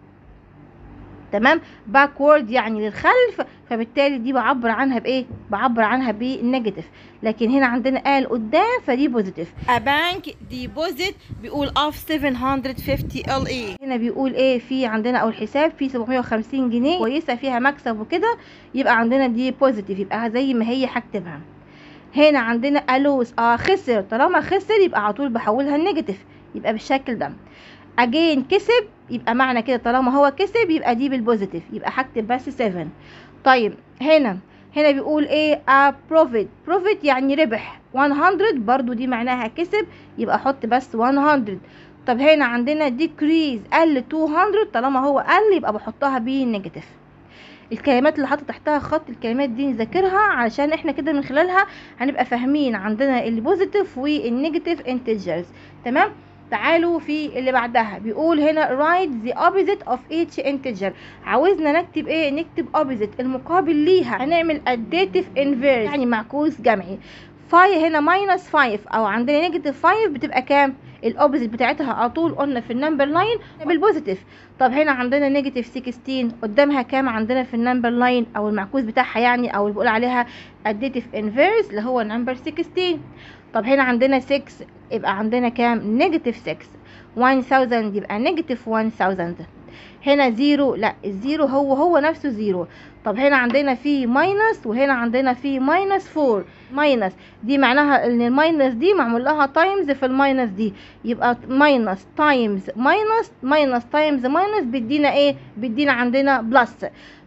تمام باكورد يعني للخلف فبالتالي دي بعبر عنها بايه بعبر عنها بالنيجاتيف لكن هنا عندنا قال قدام فدي بوزيتيف A bank deposit بيقول of 750 LE هنا بيقول ايه في عندنا او الحساب فيه 750 جنيه كويسه فيها مكسب وكده يبقى عندنا دي بوزيتيف يبقى زي ما هي هكتبها هنا عندنا الوس اه خسر طالما خسر يبقى على طول بحولها النيجاتيف يبقى بالشكل ده اجين كسب يبقى معنى كده طالما هو كسب يبقى دي بالبوزيتيف يبقى هكتب بس 7 طيب هنا هنا بيقول ايه a profit profit يعني ربح 100 برضو دي معناها كسب يبقى احط بس 100 طب هنا عندنا decrease قل 200 طالما هو قل يبقى بحطها بالنيجاتيف الكلمات اللي حاطه تحتها خط الكلمات دي نذاكرها علشان احنا كده من خلالها هنبقى فاهمين عندنا البوزيتيف والنيجاتيف انتجرز تمام تعالوا في اللي بعدها بيقول هنا write the opposite of each integer عاوزنا نكتب ايه نكتب opposite المقابل ليها هنعمل additive inverse يعني معكوس جمعي 5 هنا minus 5 او عندنا نيجاتيف 5 بتبقى كام الاوبزيت بتاعتها على طول قلنا في النمبر لاين بالبوزيتيف طب هنا عندنا نيجاتيف 16 قدامها كام عندنا في النمبر لاين او المعكوس بتاعها يعني او اللي بقول عليها additive inverse اللي هو نمبر 16 طب هنا عندنا 6 يبقى عندنا كام نيجاتيف 6 1000 يبقى نيجاتيف 1000 هنا زيرو لا الزيرو هو هو نفسه زيرو طب هنا عندنا في ماينس وهنا عندنا في ماينس 4 ماينس دي معناها ان الماينس دي معمول لها تايمز في الماينس دي يبقى ماينس تايمز ماينس ماينس تايمز ماينس بيدينا ايه بيدينا عندنا بلس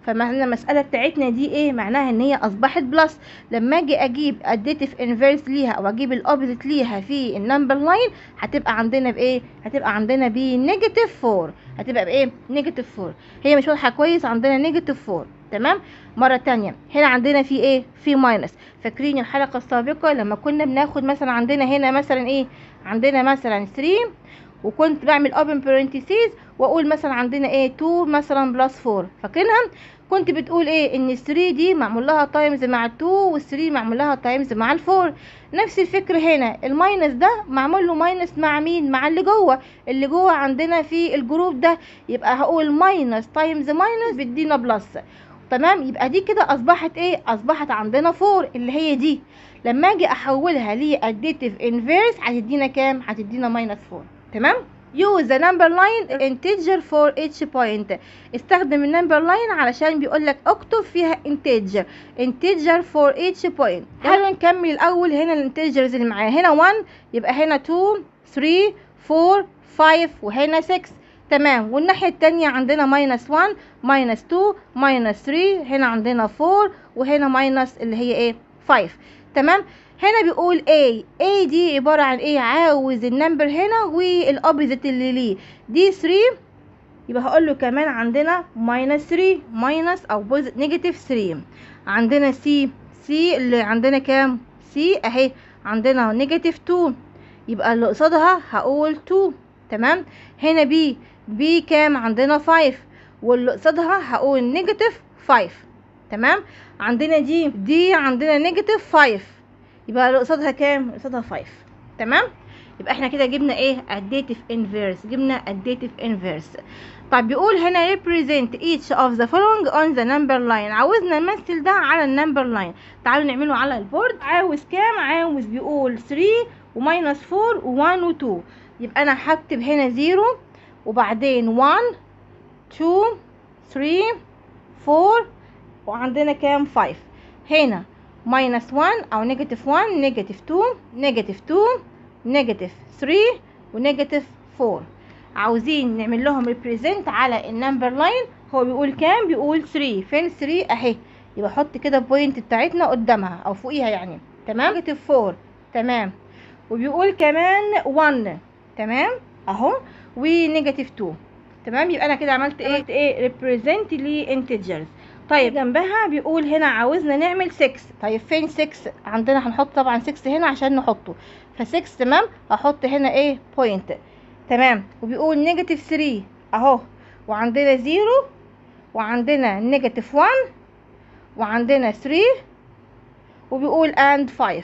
فمعنى المساله بتاعتنا دي ايه معناها ان هي اصبحت بلس لما اجي اجيب اديتيف انفيرس ليها او اجيب الاوبزيت ليها في النمبر لاين هتبقى عندنا بايه هتبقى عندنا بنيجاتيف 4 هتبقى بايه نيجاتيف 4 هي مش واضحه كويس عندنا نيجاتيف 4 تمام مرة تانية هنا عندنا في ايه في ماينس فاكرين الحلقة السابقة لما كنا بناخد مثلا عندنا هنا مثلا ايه عندنا مثلا 3 وكنت بعمل open parentheses واقول مثلا عندنا ايه 2 مثلا بلس 4 فاكرينها كنت بتقول ايه ان 3 دي معمول لها تايمز مع 2 وال3 معمول لها تايمز مع ال4 نفس الفكر هنا الماينس ده معمول له ماينس مع مين مع اللي جوه اللي جوه عندنا في الجروب ده يبقى هقول ماينس تايمز ماينس بيدينا بلس تمام يبقى دي كده اصبحت ايه اصبحت عندنا 4 اللي هي دي لما اجي احولها لاديتيف انفيرس هتدينا كام هتدينا ماينس 4 تمام use the number line integer for each point استخدم النمبر لاين علشان بيقول لك اكتب فيها integer integer for each point تعالوا نكمل الاول هنا الانتجرز اللي معايا هنا 1 يبقى هنا 2 3 4 5 وهنا 6 تمام والناحية التانية عندنا ماينس 1 ماينس 2 ماينس 3 هنا عندنا 4 وهنا ماينس اللي هي ايه 5 تمام هنا بيقول A A دي عبارة عن ايه عاوز النمبر هنا والاوبزيت اللي ليه دي 3 يبقى هقول له كمان عندنا ماينس 3 ماينس او نيجاتيف 3 عندنا سي سي اللي عندنا كام سي اهي عندنا نيجاتيف 2 يبقى اللي قصادها هقول 2 تمام هنا بي بي كام عندنا 5 واللي قصادها هقول نيجاتيف 5 تمام عندنا دي دي عندنا نيجاتيف 5 يبقى اللي قصادها كام قصادها 5 تمام يبقى احنا كده جبنا ايه additive inverse جبنا additive inverse طب بيقول هنا represent each of the following on the number line عاوزنا نمثل ده على النمبر لاين تعالوا نعمله على البورد عاوز كام عاوز بيقول 3 وماينس 4 و1 و2 يبقى انا هكتب هنا 0 وبعدين 1 2 3 4 وعندنا كام 5 هنا ماينس 1 او نيجاتيف 1 نيجاتيف 2 نيجاتيف 2 نيجاتيف 3 ونيجاتيف 4 عاوزين نعمل لهم ريبريزنت على النمبر لاين هو بيقول كام بيقول 3 فين 3 اهي يبقى حط كده البوينت بتاعتنا قدامها او فوقيها يعني تمام نيجاتيف 4 تمام وبيقول كمان 1 تمام اهو ونيجاتيف 2 تمام يبقى انا كده عملت ايه عملت ايه ريبريزنت لانتجرز طيب جنبها بيقول هنا عاوزنا نعمل 6 طيب فين 6 عندنا هنحط طبعا 6 هنا عشان نحطه ف6 تمام هحط هنا ايه بوينت تمام وبيقول نيجاتيف 3 اهو وعندنا 0 وعندنا نيجاتيف 1 وعندنا 3 وبيقول and 5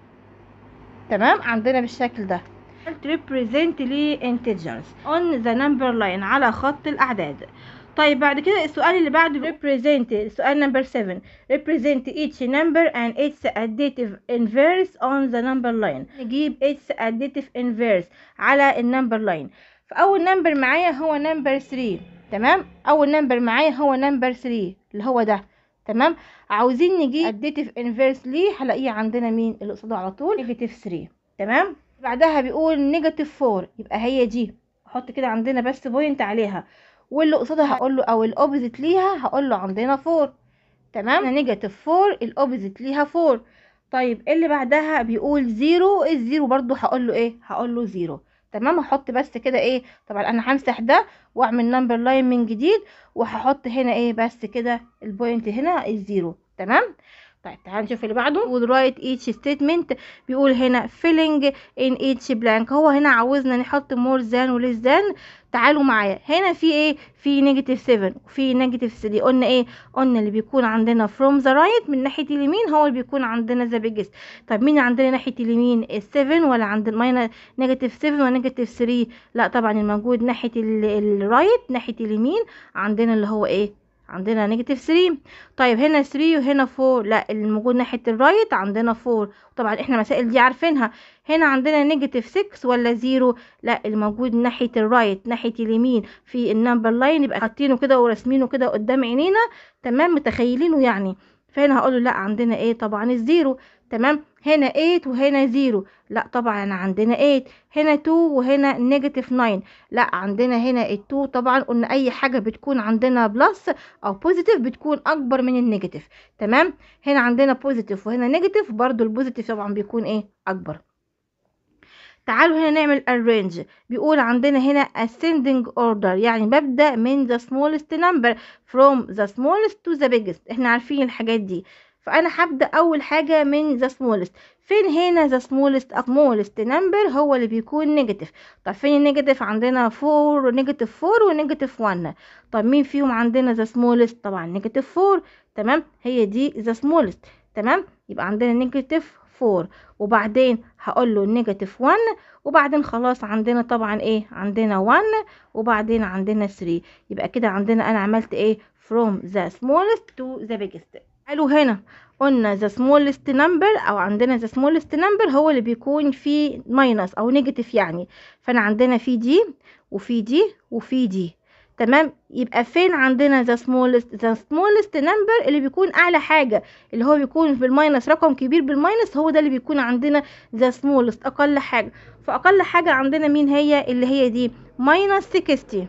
تمام عندنا بالشكل ده represent لي integers on the number line على خط الأعداد طيب بعد كده السؤال اللي بعده represent السؤال نمبر 7 represent each number and its additive inverse on the number line نجيب its additive inverse على النمبر لاين فأول نمبر معايا هو نمبر 3 تمام أول نمبر معايا هو نمبر 3 اللي هو ده تمام عاوزين نجيب additive inverse ليه هلاقيه عندنا مين اللي قصاده على طول نيجاتيف 3 تمام بعدها بيقول نيجاتيف 4 يبقى هي دي احط كده عندنا بس بوينت عليها واللي قصادها هقول له او الاوبزيت ليها هقول له عندنا 4 تمام نيجاتيف 4 الاوبزيت ليها 4 طيب اللي بعدها بيقول 0 الزيرو برضو هقول له ايه هقول له 0 تمام هحط بس كده ايه طبعا انا همسح ده واعمل نمبر لاين من جديد وهحط هنا ايه بس كده البوينت هنا الزيرو تمام طيب تعال نشوف اللي بعده would write each statement بيقول هنا filling in each blank هو هنا عاوزنا نحط more than و less than تعالوا معايا هنا في ايه في نيجاتيف 7 وفي نيجاتيف 3 قلنا ايه قلنا اللي بيكون عندنا from the right من ناحيه اليمين هو اللي بيكون عندنا the biggest طب مين عندنا ناحيه اليمين ال7 ولا عند الماينس نيجاتيف 7 ونيجاتيف 3 لا طبعا الموجود ناحيه الرايت ناحيه اليمين عندنا اللي هو ايه عندنا نيجاتيف 3 طيب هنا 3 وهنا 4 لا الموجود ناحيه الرايت عندنا 4 طبعا احنا المسائل دي عارفينها هنا عندنا نيجاتيف 6 ولا 0 لا الموجود ناحيه الرايت ناحيه اليمين في النمبر لاين يبقى حاطينه كده وراسمينه كده قدام عينينا تمام متخيلينه يعني فهنا هقول له لا عندنا ايه طبعا الزيرو تمام هنا 8 وهنا 0 لا طبعا انا عندنا 8 هنا 2 وهنا نيجاتيف 9 لا عندنا هنا ال 2 طبعا قلنا اي حاجه بتكون عندنا بلس او بوزيتيف بتكون اكبر من النيجاتيف تمام هنا عندنا بوزيتيف وهنا نيجاتيف برضو البوزيتيف طبعا بيكون ايه اكبر تعالوا هنا نعمل arrange بيقول عندنا هنا ascending order يعني ببدأ من the smallest number from the smallest to the biggest احنا عارفين الحاجات دي فأنا هبدأ أول حاجة من the smallest فين هنا the smallest smallest number هو اللي بيكون negative طب فين النيجاتيف عندنا 4 negative 4 ونيجاتيف 1 طب مين فيهم عندنا the smallest طبعا negative 4 تمام هي دي the smallest تمام يبقى عندنا negative 4 وبعدين هقول له نيجاتيف 1 وبعدين خلاص عندنا طبعا ايه عندنا 1 وبعدين عندنا 3 يبقى كده عندنا انا عملت ايه from the smallest to the biggest قالوا هنا قلنا the smallest number او عندنا the smallest number هو اللي بيكون فيه minus او نيجاتيف يعني فانا عندنا في دي وفي دي وفي دي تمام يبقى فين عندنا the smallest the smallest number اللي بيكون اعلى حاجه اللي هو بيكون بالماينس رقم كبير بالماينس هو ده اللي بيكون عندنا the smallest اقل حاجه فاقل حاجه عندنا مين هي اللي هي دي minus 60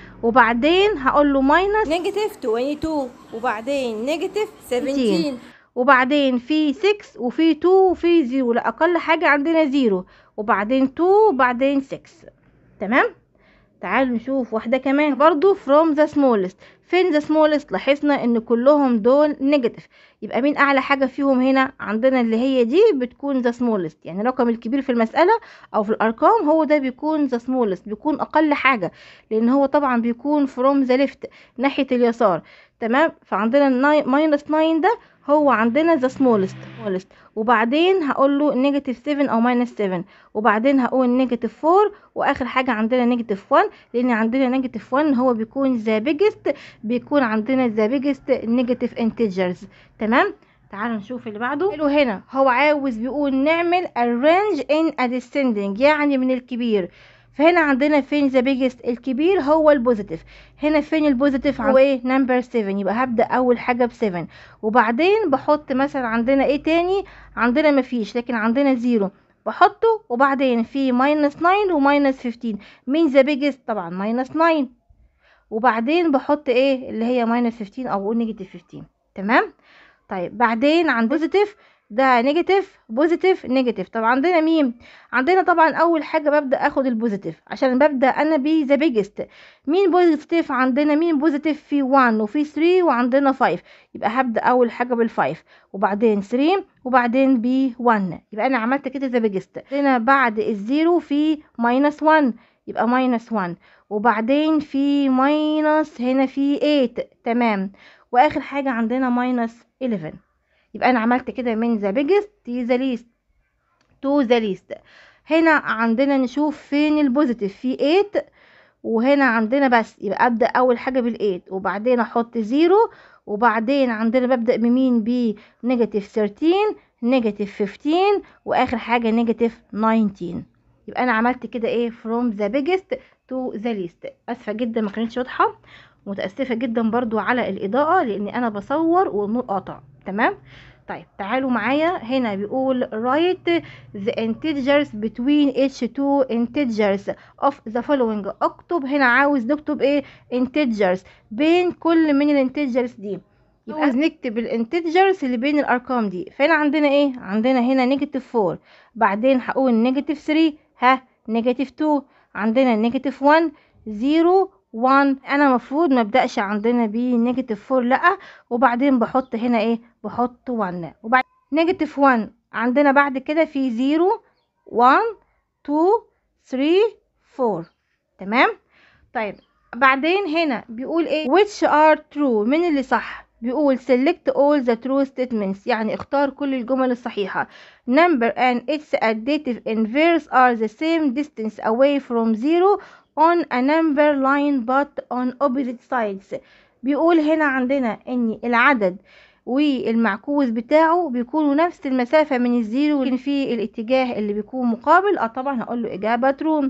وبعدين هقول له minus نيجاتيف 22 وبعدين نيجاتيف 17 17. وبعدين في 6 وفي 2 وفي 0 لا اقل حاجه عندنا 0 وبعدين 2 وبعدين 6 تمام تعالوا نشوف واحدة كمان برضو from the smallest فين the smallest لاحظنا ان كلهم دول نيجاتيف يبقى مين اعلى حاجة فيهم هنا عندنا اللي هي دي بتكون the smallest يعني الرقم الكبير في المسألة او في الارقام هو ده بيكون the smallest بيكون اقل حاجة لان هو طبعا بيكون from the left ناحية اليسار تمام فعندنا minus 9 ده هو عندنا the smallest smallest وبعدين هقول له نيجاتيف 7 او minus 7 وبعدين هقول نيجاتيف 4 واخر حاجه عندنا نيجاتيف 1 لان عندنا نيجاتيف 1 هو بيكون the biggest بيكون عندنا the biggest negative integers تمام تعالوا نشوف اللي بعده حلو هنا هو عاوز بيقول نعمل arrange in a descending يعني من الكبير فهنا عندنا فين ذا بيجست الكبير هو البوزيتيف هنا فين البوزيتيف هو ايه نمبر 7 يبقى هبدا اول حاجه ب 7 وبعدين بحط مثلا عندنا ايه تاني عندنا مفيش لكن عندنا زيرو بحطه وبعدين في ماينس 9 وماينس 15 مين ذا بيجست طبعا ماينس 9 وبعدين بحط ايه اللي هي ماينس 15 او اقول نيجاتيف 15 تمام طيب بعدين عن بوزيتيف ده نيجاتيف بوزيتيف نيجاتيف طب عندنا مين عندنا طبعا اول حاجه ببدا اخد البوزيتيف عشان ببدا انا بي ذا بيجست مين بوزيتيف عندنا مين بوزيتيف في 1 وفي 3 وعندنا 5 يبقى هبدا اول حاجه بال5 وبعدين 3 وبعدين ب 1 يبقى انا عملت كده ذا بيجست هنا بعد الزيرو في ماينس 1 يبقى ماينس 1 وبعدين في ماينس هنا في 8 تمام واخر حاجه عندنا ماينس 11 يبقى انا عملت كده من ذا بيجست ذا ليست تو ذا ليست هنا عندنا نشوف فين البوزيتيف في 8 وهنا عندنا بس يبقى ابدا اول حاجه بال8 وبعدين احط زيرو وبعدين عندنا ببدا بمين ب نيجاتيف 13 نيجاتيف 15 واخر حاجه نيجاتيف 19 يبقى انا عملت كده ايه from the biggest to the least اسفه جدا ما كانتش واضحه متاسفه جدا برضو على الاضاءه لان انا بصور والنور قاطع تمام طيب تعالوا معايا هنا بيقول write the integers between each two integers of the following اكتب هنا عاوز نكتب ايه integers بين كل من الانتجرز دي يبقى عاوز نكتب الانتجرز اللي بين الارقام دي فهنا عندنا ايه عندنا هنا نيجاتيف 4 بعدين هقول نيجاتيف 3 ها نيجاتيف 2 عندنا نيجاتيف 1 0 1 انا مفروض ما ابداش عندنا ب نيجاتيف 4 لا وبعدين بحط هنا ايه بحط 1 وبعد نيجاتيف 1 عندنا بعد كده في 0 1 2 3 4 تمام طيب بعدين هنا بيقول ايه which are true من اللي صح بيقول select all the true statements يعني اختار كل الجمل الصحيحة number and its additive inverse are the same distance away from zero on a number line but on opposite sides بيقول هنا عندنا ان العدد والمعكوس بتاعه بيكونوا نفس المسافة من الزيرو ولكن في الاتجاه اللي بيكون مقابل اه طبعا هقول له اجابة ترو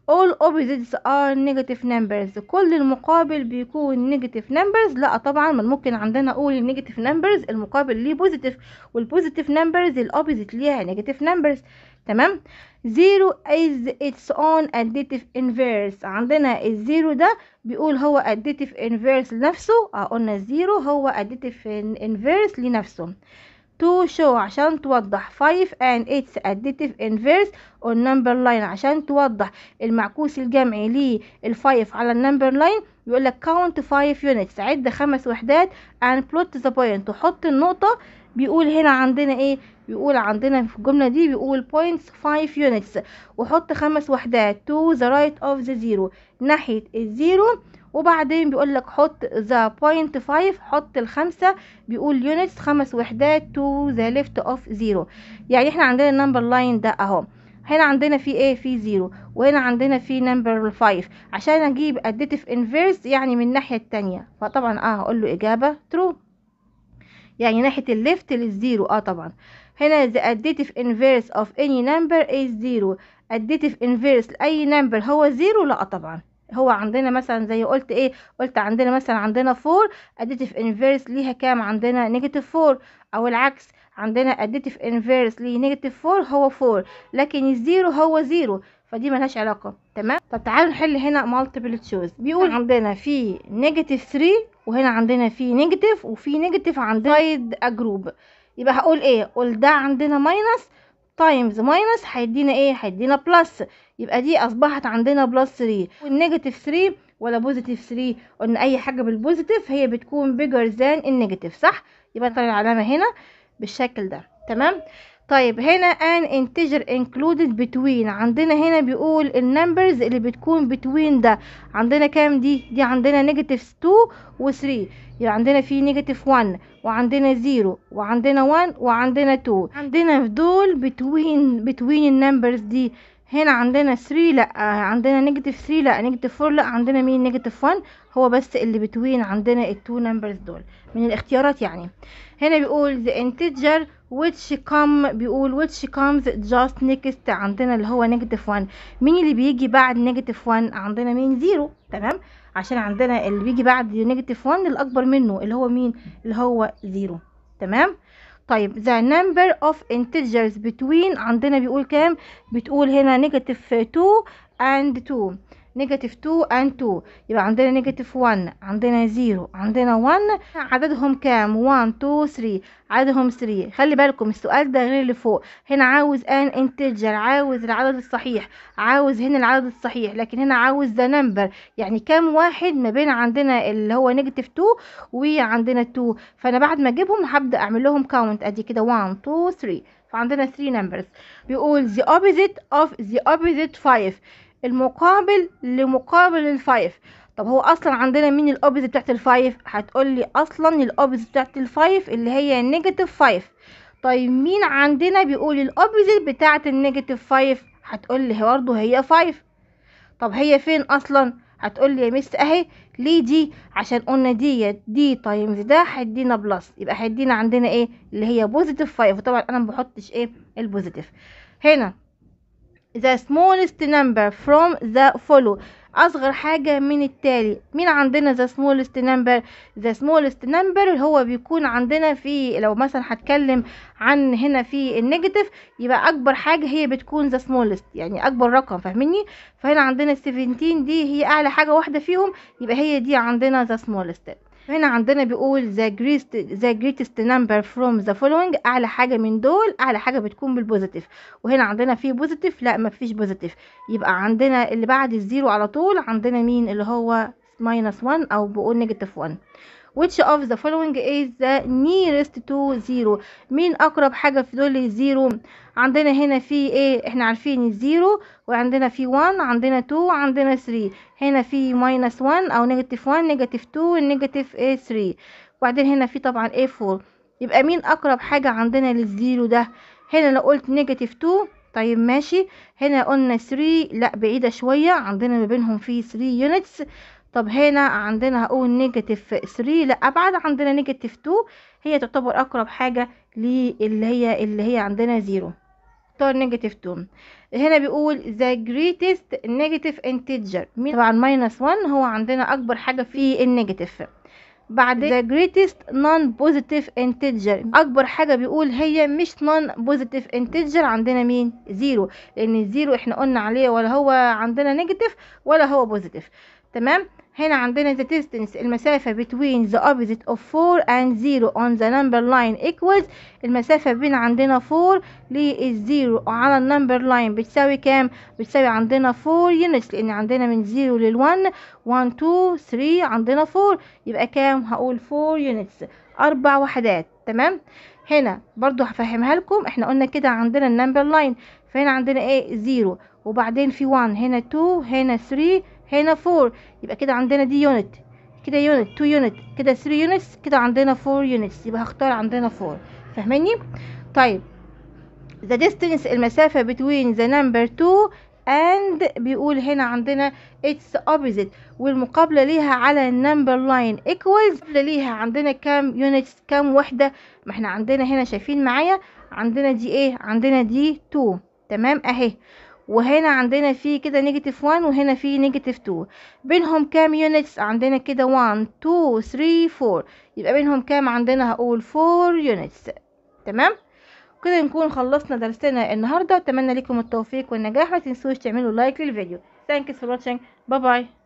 all opposites are negative numbers كل المقابل بيكون negative numbers لا طبعا ما ممكن عندنا اقول النيجاتيف numbers المقابل ليه positive والpositive numbers الاوبوزيت ليها negative numbers تمام zero is its own additive inverse عندنا الزيرو ده بيقول هو additive inverse لنفسه اه قلنا الزيرو هو additive inverse لنفسه to show عشان توضح 5 and its additive inverse on number line عشان توضح المعكوس الجمعي لل5 على النمبر لاين بيقول لك count 5 units عد خمس وحدات and plot the point وحط النقطة بيقول هنا عندنا ايه بيقول عندنا في الجملة دي بيقول points 5 units وحط خمس وحدات to the right of the zero ناحية الزيرو وبعدين بيقول لك حط the point 5 حط الخمسة بيقول units خمس وحدات to the left of zero يعني احنا عندنا النمبر لاين ده اهو هنا عندنا في ايه في زيرو وهنا عندنا في نمبر 5 عشان اجيب additive inverse يعني من الناحية التانية فطبعا اه هقول له اجابة true يعني ناحية الليفت للزيرو اه طبعا هنا the additive inverse of any number is zero additive inverse لأي نمبر هو زيرو لا طبعا هو عندنا مثلا زي قلت ايه قلت عندنا مثلا عندنا 4 additive inverse ليها كام عندنا نيجاتيف 4 او العكس عندنا additive inverse ليه نيجاتيف 4 هو 4 لكن الزيرو هو زيرو فدي ملهاش علاقة تمام طب تعالوا نحل هنا multiple choice بيقول عندنا في نيجاتيف 3 وهنا عندنا في نيجاتيف وفي نيجاتيف عندنا سايد جروب يبقى هقول ايه قول ده عندنا ماينس تايمز ماينس هيدينا ايه هيدينا بلس يبقى دي اصبحت عندنا بلس 3 والنيجاتيف 3 ولا بوزيتيف 3 قلنا اي حاجه بالبوزيتيف هي بتكون بيجر ذان النيجاتيف صح يبقى نطلع العلامه هنا بالشكل ده تمام طيب هنا an integer included between عندنا هنا بيقول النمبرز اللي بتكون between ده عندنا كام دي دي عندنا نيجاتيف 2 و 3 يبقى عندنا في نيجاتيف 1 وعندنا 0 وعندنا 1 وعندنا 2 عندنا في دول between between النمبرز دي هنا عندنا 3 لا عندنا نيجاتيف 3 لا نيجاتيف 4 لا عندنا مين نيجاتيف 1 هو بس اللي بتوين عندنا التو نمبرز دول من الاختيارات يعني هنا بيقول the integer which come بيقول which comes just next عندنا اللي هو نيجاتيف 1 مين اللي بيجي بعد نيجاتيف 1 عندنا مين زيرو تمام عشان عندنا اللي بيجي بعد نيجاتيف 1 الاكبر منه اللي هو مين اللي هو زيرو تمام طيب the number of integers between عندنا بيقول كام بتقول هنا نيجاتيف 2 and 2 نيجاتيف 2 and 2 يبقى عندنا نيجاتيف 1 عندنا 0 عندنا 1 عددهم كام 1 2 3 عددهم 3 خلي بالكم السؤال ده غير اللي فوق هنا عاوز ان انتجر عاوز العدد الصحيح عاوز هنا العدد الصحيح لكن هنا عاوز ذا نمبر يعني كام واحد ما بين عندنا اللي هو نيجاتيف 2 وعندنا 2 فانا بعد ما اجيبهم هبدا اعمل لهم كاونت ادي كده 1 2 3 فعندنا 3 نمبرز بيقول the opposite of the opposite 5 المقابل لمقابل الفايف طب هو اصلا عندنا مين الاوبزيت بتاعت الفايف هتقول لي اصلا الاوبزيت بتاعت الفايف اللي هي نيجاتيف فايف طيب مين عندنا بيقول الاوبزيت بتاعت النيجاتيف فايف هتقول لي برضه هي فايف طب هي فين اصلا هتقول لي يا مس اهي ليه دي عشان قلنا دي دي تايمز ده هيدينا بلس يبقى هيدينا عندنا ايه اللي هي بوزيتيف 5 طبعا انا ما بحطش ايه البوزيتيف هنا the smallest number from the follow اصغر حاجة من التالي مين عندنا the smallest number the smallest number هو بيكون عندنا في لو مثلا هتكلم عن هنا في النيجاتيف يبقى اكبر حاجة هي بتكون the smallest يعني اكبر رقم فاهميني فهنا عندنا 17 دي هي اعلى حاجة واحدة فيهم يبقى هي دي عندنا the smallest هنا عندنا بيقول the greatest, the greatest number from the following اعلى حاجة من دول اعلى حاجة بتكون بالبوزيتيف وهنا عندنا في بوزيتيف لا مفيش بوزيتيف يبقى عندنا اللي بعد الزيرو على طول عندنا مين اللي هو minus 1 او بقول نيجاتيف 1 which of the following is the nearest to zero مين اقرب حاجة في دول الزيرو عندنا هنا في ايه احنا عارفين الزيرو وعندنا في 1 عندنا 2 عندنا 3 هنا في minus 1 او نيجاتيف 1 نيجاتيف 2 نيجاتيف 3 وبعدين هنا في طبعا a 4 يبقى مين اقرب حاجة عندنا للزيرو ده هنا لو قلت نيجاتيف 2 طيب ماشي هنا قلنا 3 لا بعيدة شوية عندنا ما بينهم في 3 يونتس طب هنا عندنا هقول نيجاتيف 3 لا ابعد عندنا نيجاتيف 2 هي تعتبر اقرب حاجة للي هي اللي هي عندنا زيرو اختار نيجاتيف 2 هنا بيقول the greatest negative integer مين طبعا minus 1 هو عندنا اكبر حاجة في النيجاتيف بعد the greatest non-positive integer أكبر حاجة بيقول هي مش non-positive integer عندنا مين زيرو لأن الزيرو احنا قلنا عليه ولا هو عندنا negative ولا هو positive تمام هنا عندنا the distance المسافة between the opposite of 4 and 0 on the number line equals المسافة بين عندنا 4 للزيرو على النمبر لاين بتساوي كام؟ بتساوي عندنا 4 units لأن عندنا من 0 لل 1 1 2 3 عندنا 4 يبقى كام؟ هقول 4 units أربع وحدات تمام؟ هنا برضو هفهمها لكم احنا قلنا كده عندنا النمبر لاين فهنا عندنا ايه 0 وبعدين في 1 هنا 2 هنا 3 هنا 4 يبقى كده عندنا دي يونت كده يونت 2 يونت كده 3 يونتس كده عندنا 4 يونتس يبقى هختار عندنا 4 فاهماني طيب the distance المسافة between the number 2 and بيقول هنا عندنا its opposite والمقابلة ليها على النمبر لاين equals المقابلة ليها عندنا كام يونتس كام وحدة ما احنا عندنا هنا شايفين معايا عندنا دي ايه عندنا دي 2 تمام اهي وهنا عندنا في كده نيجاتيف 1 وهنا في نيجاتيف 2 بينهم كام يونتس عندنا كده 1 2 3 4 يبقى بينهم كام عندنا هقول 4 يونتس تمام كده نكون خلصنا درسنا النهارده اتمنى لكم التوفيق والنجاح ما تنسوش تعملوا لايك للفيديو ثانكس فور واتشنج باي باي